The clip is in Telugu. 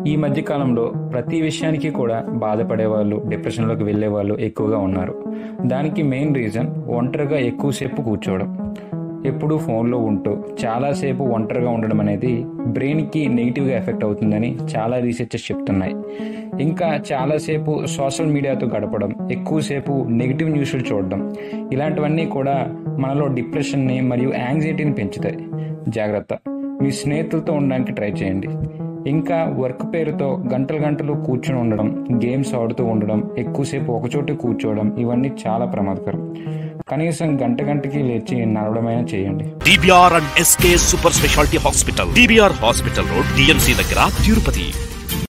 ఈ మధ్య కాలంలో ప్రతి విషయానికి కూడా బాధపడే వాళ్ళు డిప్రెషన్లోకి వెళ్ళే వాళ్ళు ఎక్కువగా ఉన్నారు దానికి మెయిన్ రీజన్ ఒంటరిగా ఎక్కువసేపు కూర్చోవడం ఎప్పుడూ ఫోన్లో ఉంటూ చాలాసేపు ఒంటరిగా ఉండడం అనేది బ్రెయిన్కి నెగిటివ్గా ఎఫెక్ట్ అవుతుందని చాలా రీసెర్చెస్ చెప్తున్నాయి ఇంకా చాలాసేపు సోషల్ మీడియాతో గడపడం ఎక్కువసేపు నెగిటివ్ న్యూస్లు చూడడం ఇలాంటివన్నీ కూడా మనలో డిప్రెషన్ని మరియు యాంగ్జైటీని పెంచుతాయి జాగ్రత్త మీ స్నేహితులతో ఉండడానికి ట్రై చేయండి ఇంకా వర్క్ పేరుతో గంటలు గంటలు కూర్చొని ఉండడం గేమ్స్ ఆడుతూ ఉండడం ఎక్కువసేపు ఒకచోట కూర్చోవడం ఇవన్నీ చాలా ప్రమాదకరం కనీసం గంట గంటకి లేచి నడవడమైనా చేయండి DBR and SK super speciality hospital DBR hospital road DMC దగ్గర తిరుపతి